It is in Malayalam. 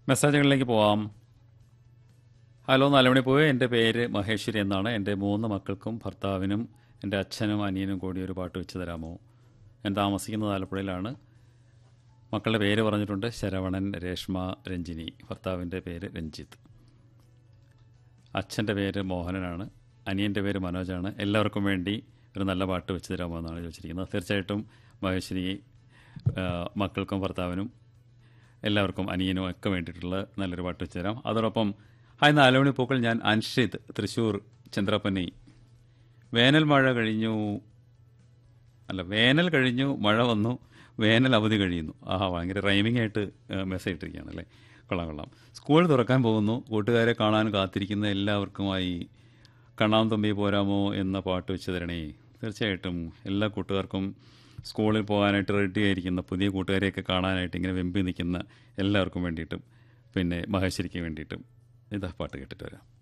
മെസ്സേജുകളിലേക്ക് പോവാം ഹലോ നാലുമണി പോയി എൻ്റെ പേര് മഹേശ്വരി എന്നാണ് എൻ്റെ മൂന്ന് മക്കൾക്കും ഭർത്താവിനും എൻ്റെ അച്ഛനും അനിയനും കൂടി ഒരു പാട്ട് വെച്ച് തരാമോ ഞാൻ താമസിക്കുന്നത് ആലപ്പുഴയിലാണ് മക്കളുടെ പേര് പറഞ്ഞിട്ടുണ്ട് ശരവണൻ രേഷ്മ രഞ്ജിനി ഭർത്താവിൻ്റെ പേര് രഞ്ജിത്ത് അച്ഛൻ്റെ പേര് മോഹനനാണ് അനിയൻ്റെ പേര് മനോജാണ് എല്ലാവർക്കും വേണ്ടി ഒരു നല്ല പാട്ട് വെച്ച് തരാമോ എന്നാണ് ചോദിച്ചിരിക്കുന്നത് തീർച്ചയായിട്ടും മഹേശ്വരി ആ, മക്കൾക്കും ഭർത്താവിനും എല്ലാവർക്കും അനിയനും ഒക്കെ വേണ്ടിയിട്ടുള്ള നല്ലൊരു പാട്ട് വെച്ച് തരാം അതോടൊപ്പം ഹായ് നാലുമണി പൂക്കൾ ഞാൻ അൻഷിത് തൃശ്ശൂർ ചന്ദ്രപ്പനി വേനൽ മഴ കഴിഞ്ഞു അല്ല വേനൽ കഴിഞ്ഞു മഴ വന്നു വേനൽ അവധി കഴിയുന്നു ആഹാ ഭയങ്കര റൈമിംഗ് ആയിട്ട് മെസ്സേജ് ഇട്ടിരിക്കുകയാണ് അല്ലേ കൊള്ളാം കൊള്ളാം സ്കൂൾ തുറക്കാൻ പോകുന്നു കൂട്ടുകാരെ കാണാൻ കാത്തിരിക്കുന്ന എല്ലാവർക്കുമായി കണ്ണാം തമ്പി പോരാമോ എന്ന പാട്ട് വെച്ച് തരണേ തീർച്ചയായിട്ടും എല്ലാ കൂട്ടുകാർക്കും സ്കൂളിൽ പോകാനായിട്ട് റെഡി ആയിരിക്കുന്ന പുതിയ കൂട്ടുകാരെയൊക്കെ കാണാനായിട്ട് ഇങ്ങനെ വെമ്പി നിൽക്കുന്ന എല്ലാവർക്കും വേണ്ടിയിട്ടും പിന്നെ മഹേശ്വരിക്ക് വേണ്ടിയിട്ടും ഇതാ പാട്ട് കേട്ടിട്ട് വരാം